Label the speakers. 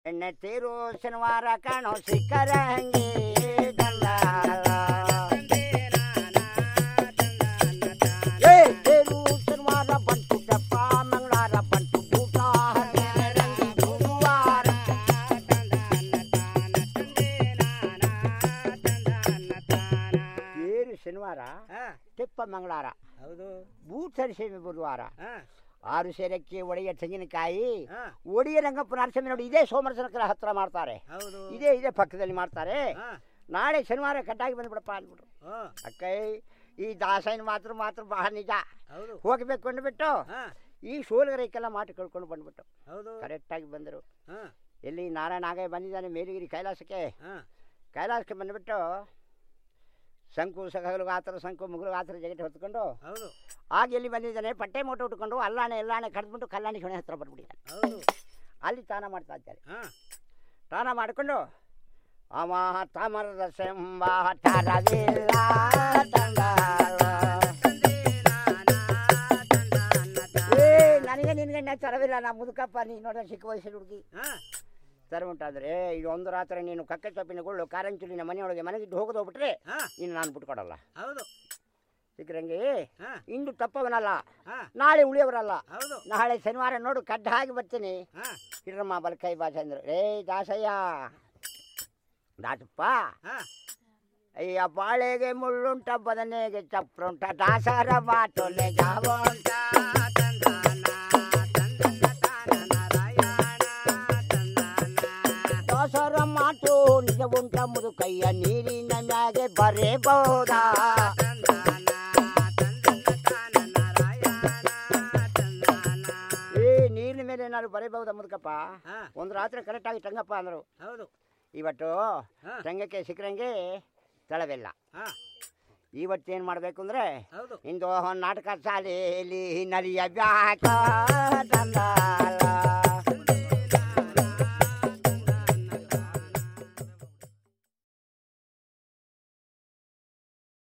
Speaker 1: ಎಣ್ಣೆ ತೀರು ಶನಿವಾರ ಕಾಣೋ ಸಿಕ್ಕರಂಗಿ ದಂಡಾಲ. ಏ ತೇರು ಶನಿವಾರ ಬಂತು ದಪ್ಪ ಮಂಗಳವಾರ ಬಂತು ಊಟ ಹದಿನೈದರಂಗಿ ಗುರುವಾರ ತೇರು ಶನಿವಾರ
Speaker 2: ಹಾ
Speaker 1: ತೆಪ್ಪ ಮಂಗಳವಾರ
Speaker 2: ಹೌದು
Speaker 1: ಬೂಟ್ ಸೇವೆ ಬುಧವಾರ
Speaker 2: ಹಾ
Speaker 1: ಆರು ಸೇರಕ್ಕೆ ಒಡೆಯ ತೆಂಗಿನಕಾಯಿ
Speaker 2: ಹಾ
Speaker 1: ಒಡೆಯ ರಂಗಪ್ಪ ನರಸಿಂಹ ನೋಡಿ ಇದೇ ಸೋಮರಸನಕರ ಹತ್ರ ಮಾಡ್ತಾರೆ
Speaker 2: ಹೌದು
Speaker 1: ಇದೇ ಇದೇ ಪಕ್ಕದಲ್ಲಿ ಮಾಡ್ತಾರೆ
Speaker 2: ಹಾ
Speaker 1: ನಾಳೆ ಶನಿವಾರ ಕಟ್ಟಾಗಿ ಬಂದ್ಬಿಡಪ್ಪ ಅಂದ್ಬಿಟ್ರು
Speaker 2: ಹಾ
Speaker 1: ಅಕ್ಕೈ ಈ ದಾಸೈನ ಮಾತ್ರ ಮಾತ್ರ ಬಹಳ ನಿಜ
Speaker 2: ಹೌದು
Speaker 1: ಹೋಗ್ಬೇಕು ಅಂದ್ಬಿಟ್ಟು
Speaker 2: ಹಾ
Speaker 1: ಈ ಸೋಲಗರಕ್ಕೆಲ್ಲ ಮಾತು ಕಳ್ಕೊಂಡು ಬಂದ್ಬಿಟ್ಟು
Speaker 2: ಹೌದು
Speaker 1: ಕರೆಕ್ಟಾಗಿ ಬಂದರು
Speaker 2: ಹಾ
Speaker 1: ಎಲ್ಲಿ ನಾರಾಯಣ ಆಗೇ ಬಂದಿದ್ದಾನೆ ಮೇಲಿಗಿರಿ ಕೈಲಾಸಕ್ಕೆ
Speaker 2: ಹಾ
Speaker 1: ಕೈಲಾಸಕ್ಕೆ ಬಂದುಬಿಟ್ಟು ಶಂಕು ಸಗಲು ಗಾತ್ರ ಶಂಕು ಮುಗುಲು ಗಾತ್ರ ಜಗಟ್ ಹೊತ್ಕೊಂಡು
Speaker 2: ಹೌದು
Speaker 1: ಆಗ ಎಲ್ಲಿ ಬಂದಿದ್ದಾನೆ ಪಟ್ಟೆ ಮೂಟೆ ಉಟ್ಕೊಂಡು ಅಲ್ಲಾಣೆ ಎಲ್ಲಾಣೆ ಕಡ್ದ್ಬಿಟ್ಟು ಕಲ್ಯಾಣಿ ಹೊಣೆ ಹತ್ರ ಬಂದ್ಬಿಟ್ಟಿದ್ದಾನೆ
Speaker 2: ಹೌದು
Speaker 1: ಅಲ್ಲಿ ಸ್ನಾನ ಮಾಡ್ತಾ ಇದ್ದಾರೆ
Speaker 2: ಹಾ
Speaker 1: ಸ್ನಾನ ಮಾಡಿಕೊಂಡು ಅವ ತಮರದ ಸೆಂಬ ತರವಿಲ್ಲ ತಂಗಾಲ. ಏ ನನಗೆ ನಿನ್ಗೆ ತರವಿಲ್ಲ ನಾ ಮುದುಕಪ್ಪ ನೀನು ನೋಡ ಚಿಕ್ಕ ವಯಸ್ಸಲ್ಲಿ ಹುಡುಗಿ
Speaker 2: ಹಾ
Speaker 1: ತರ ಉಂಟಾದ್ರೆ ಇದು ಒಂದು ರಾತ್ರಿ ನೀನು ಕಕ್ಕೆ ಸೊಪ್ಪಿನ ಗುಳ್ಳು ಕಾರಂಚುಲಿನ ಮನೆಯೊಳಗೆ ಮನೆಗಿದ್ದು ಹೋಗದು ಹೋಗ್ಬಿಟ್ರೆ
Speaker 2: ಹಾ
Speaker 1: ಇನ್ನು ನಾನು ಬಿಟ್ಕೊಡಲ್ಲ
Speaker 2: ಹೌದು
Speaker 1: ಸಿಕ್ಕರಂಗೆ
Speaker 2: ಹಾ
Speaker 1: ಇಂದು ತಪ್ಪವನಲ್ಲ
Speaker 2: ಹಾ
Speaker 1: ನಾಳೆ ಉಳಿಯವರಲ್ಲ
Speaker 2: ಹೌದು
Speaker 1: ನಾಳೆ ಶನಿವಾರ ನೋಡು ಕಡ್ಡ ಹಾಕಿ ಬರ್ತೀನಿ
Speaker 2: ಹಾ
Speaker 1: ಇಡ್ರಮ್ಮ ಬಲ್ಕೈ ಭಾಷೆ ಅಂದ್ರು ಏ ದಾಸಯ್ಯ ದಾಸಪ್ಪ
Speaker 2: ಹಾ
Speaker 1: ಅಯ್ಯ ಬಾಳೆಗೆ ಮುಳ್ಳುಂಟ ಬದನೆಗೆ ಚಪ್ರುಂಟ ದಾಸರ ಮಾತೊಲೆ ಜಾವಂಟ ದಾಸರ ಮಾತು ನಿಜ ಉಂಟ ಮುದುಕಯ್ಯ ನೀರಿನ ಮ್ಯಾಗೆ ಬರೇಬಹುದಾ ಏ ನೀರಿನ ಮೇಲೆ ಏನಾದ್ರು ಬರೀಬಹುದಾ ಮುದುಕಪ್ಪ
Speaker 2: ಹಾ
Speaker 1: ಒಂದು ರಾತ್ರಿ ಕರೆಕ್ಟಾಗಿ ಟಂಗಪ್ಪ ಅಂದರು
Speaker 2: ಹೌದು
Speaker 1: ಇವತ್ತು
Speaker 2: ಹಾ
Speaker 1: ಟಂಗಕ್ಕೆ ಸಿಕ್ಕರಂಗೆ ತಳವಿಲ್ಲ
Speaker 2: ಹಾ
Speaker 1: ಇವತ್ತೇನು ಮಾಡಬೇಕು ಅಂದರೆ
Speaker 2: ಹೌದು
Speaker 1: ಇಂದು ನಾಟಕ ಶಾಲೆಯಲ್ಲಿ ನಲಿಯಬ್ಯಾಕ ತಂದಾಲ